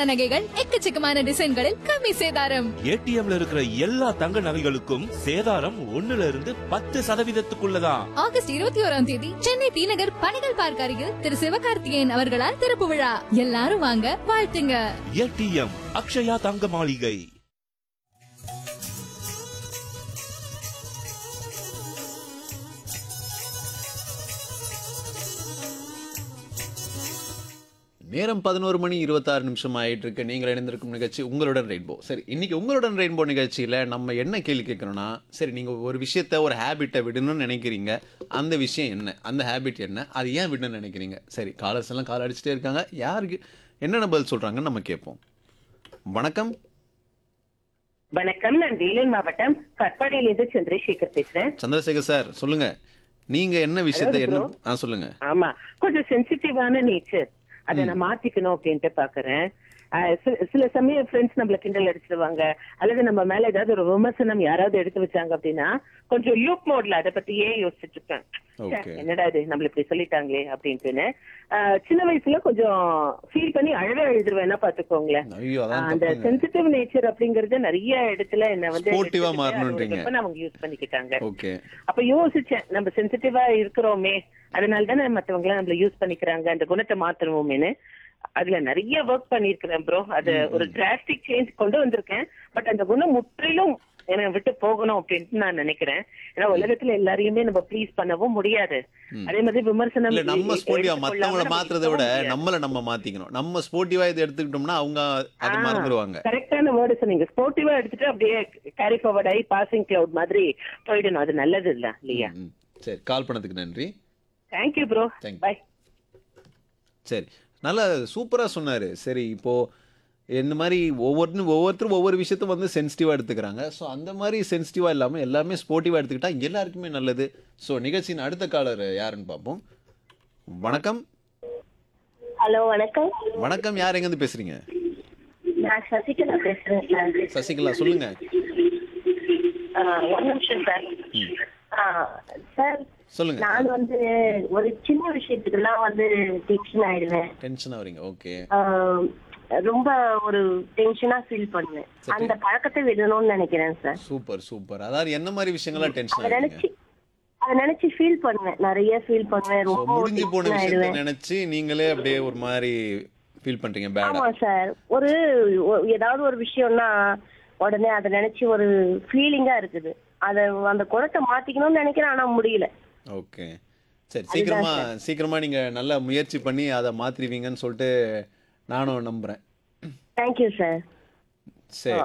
தரமான நகைகள் எக்கச்சக்கமான டிசைன்களில் கம்மி சேதாரம் ஏடிஎம்ல இருக்கிற எல்லா தங்க நகைகளுக்கும் சேதாரம் ஒண்ணுல இருந்து பத்து சதவீதத்துக்குள்ளதான் ஆகஸ்ட் இருபத்தி ஓராம் தேதி சென்னை டி நகர் பணிகள் பார்க்க அருகில் திரு சிவகார்த்திகேயன் அவர்களால் திறப்பு விழா எல்லாரும் வாங்க வாழ்த்துங்க ஏடிஎம் அக்ஷயா தங்க மாளிகை நேரம் பதினோரு மணி இருபத்தாறு நிமிஷம் ஆயிட்டு இருக்கு நீங்கள் இணைந்திருக்கும் நிகழ்ச்சி உங்களுடன் ரெயின்போ சரி இன்னைக்கு உங்களுடன் ரெயின்போ நிகழ்ச்சியில் நம்ம என்ன கேள்வி கேட்குறோம்னா சரி நீங்கள் ஒரு விஷயத்த ஒரு ஹேபிட்டை விடணும்னு நினைக்கிறீங்க அந்த விஷயம் என்ன அந்த ஹேபிட் என்ன அது ஏன் விடணும்னு நினைக்கிறீங்க சரி காலர்ஸ் எல்லாம் கால் அடிச்சுட்டே இருக்காங்க யாருக்கு என்னென்ன பதில் சொல்கிறாங்கன்னு நம்ம கேட்போம் வணக்கம் வணக்கம் நான் வேலூர் மாவட்டம் கட்பாடியிலிருந்து சந்திரசேகர் பேசுறேன் சந்திரசேகர் சார் சொல்லுங்க நீங்க என்ன விஷயத்த என்ன ஆ சொல்லுங்க ஆமா கொஞ்சம் சென்சிட்டிவான நேச்சர் அதை நான் மாத்திக்கணும் அப்படின்ட்டு பாக்குறேன் ஆஹ் சில- சில சமயம் ஃப்ரெண்ட்ஸ் நம்மள கிண்டல் அடிச்சிருவாங்க அல்லது நம்ம மேல ஏதாவது ஒரு விமர்சனம் யாராவது எடுத்து வச்சாங்க அப்படின்னா கொஞ்சம் லூப் மோட்ல அதை பத்தியே யோசிச்சுட்டு இருப்பேன் ச்சே, Okay. என்னடா இது நம்மள இப்படி சொல்லிட்டாங்களே அப்படின்ட்டுன்னு ஆஹ் சின்ன வயசுல கொஞ்சம் ஃபீல் பண்ணி அழவே எழுதுருவேன்னா பாத்துக்கோங்களேன் ஐயோ அதான் அந்த தப்புங்க சென்சிட்டிவ் நேச்சர் அப்படிங்கறது நிறைய இடத்துல என்ன வந்து Sportive-ஆ எடுத்துக்கிட்டு அது ஒரு மாறணுன்றீங்க. weapon அவங்க யூஸ் பண்ணிக்கிட்டாங்க ஓகே அப்ப யோசிச்சேன் நம்ம சென்சிட்டிவா இருக்கிறோமே அதனால தானே மத்தவங்க எல்லாம் நம்மள யூஸ் பண்ணிக்கிறாங்க அந்த குணத்தை மாத்தணுமேனு அதுல நிறைய ஒர்க் பண்ணிருக்கிறேன் ப்ரோ அது ஒரு டிராஸ்டிக் சேஞ்ச் கொண்டு வந்திருக்கேன் பட் அந்த குணம் முற்றிலும் என்னை விட்டு போகணும் அப்படின்ட்டு நான் நினைக்கிறேன் ஏன்னா உலகத்துல எல்லாரையுமே நம்ம ப்ளீஸ் பண்ணவும் முடியாது அதே மாதிரி விமர்சனம் இல்ல நம்ம ஸ்போர்ட்டிவா எடுத்துக்கொள்ளாம மத்தவங்கள நம்ம மாத்துறதை விட இருக்கவும் முடியாது. நம்மள நம்ம மாத்திக்கணும் நம்ம ஸ்போர்ட்டிவா இதை எடுத்துக்கிட்டோம்னா அவங்க அது ஆ, மறந்துடுவாங்க கரெக்டான வேர்டு சொன்னீங்க ஸ்போர்ட்டிவா எடுத்துட்டு அப்படியே கேரி ஃபார்வர்ட் ஆகி பாசிங் கிளவுட் மாதிரி போயிடணும் அது நல்லது இல்ல இல்லையா ம், சரி கால் பண்ணதுக்கு நன்றி thank you bro Thank you. Bye சரி நல்லா சூப்பரா சொன்னாரு சரி இப்போ இந்த மாதிரி ஒவ்வொருத்தரும் ஒவ்வொருத்தரும் ஒவ்வொரு விஷயத்தையும் வந்து சென்சிட்டிவாக எடுத்துக்கிறாங்க ஸோ அந்த மாதிரி சென்சிட்டிவாக இல்லாமல் எல்லாமே ஸ்போர்ட்டிவாக எடுத்துக்கிட்டா எல்லாருக்குமே நல்லது ஸோ நிகழ்ச்சியின் அடுத்த காலர் யாருன்னு பார்ப்போம் வணக்கம் ஹலோ வணக்கம் வணக்கம் யார் எங்கேருந்து பேசுறீங்க நான் சசிகலா பேசுறேன் சார் சசிகலா சொல்லுங்க ஆ, ஒரு நிமிஷம் சார் ஆ, சார் சொல்லுங்க நான் வந்து ஒரு சின்ன விஷயத்துக்கெல்லாம் வந்து டென்ஷன் ஆயிடுவேன் டென்ஷன் ஆகுறீங்க ஓகே ஆ, ரொம்ப ஒரு டென்ஷனா ஃபீல் பண்ணுவேன் சரி. அந்த பழக்கத்தை விடணும்னு நினைக்கிறேன் சார் சூப்பர் சூப்பர் அதாவது என்ன மாதிரி விஷயங்கள்லாம் டென்ஷன் அதை ஆகுறீங்க நினைச்சு அதை நினைச்சு ஃபீல் பண்ணுவேன் நிறைய ஃபீல் பண்ணுவேன் ஸோ ரொம்ப முடிஞ்சு போன tension விஷயத்த ஆயிடுவேன் நினைச்சு நீங்களே அப்படியே ஒரு மாதிரி ஃபீல் பண்றீங்க பேடா ஆமா சார் ஒரு ஒ- ஏதாவது ஒரு விஷயம்னா உடனே அதை நினைச்சு ஒரு ஃபீலிங்கா இருக்குது அத அந்த குணத்தை மாத்திக்கணும்னு நினைக்கிறேன் ஆனா முடியல ஓகே சரி சீக்கிரமா சீக்கிரமா நீங்க நல்லா முயற்சி பண்ணி அதை மாத்திருவீங்கன்னு சொல்லிட்டு நானும் நம்புறேன் தேங்க்யூ சார் சரி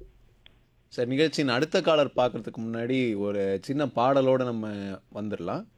சரி நிகழ்ச்சியின் அடுத்த காலர் பார்க்கறதுக்கு முன்னாடி ஒரு சின்ன பாடலோட நம்ம வந்துடலாம்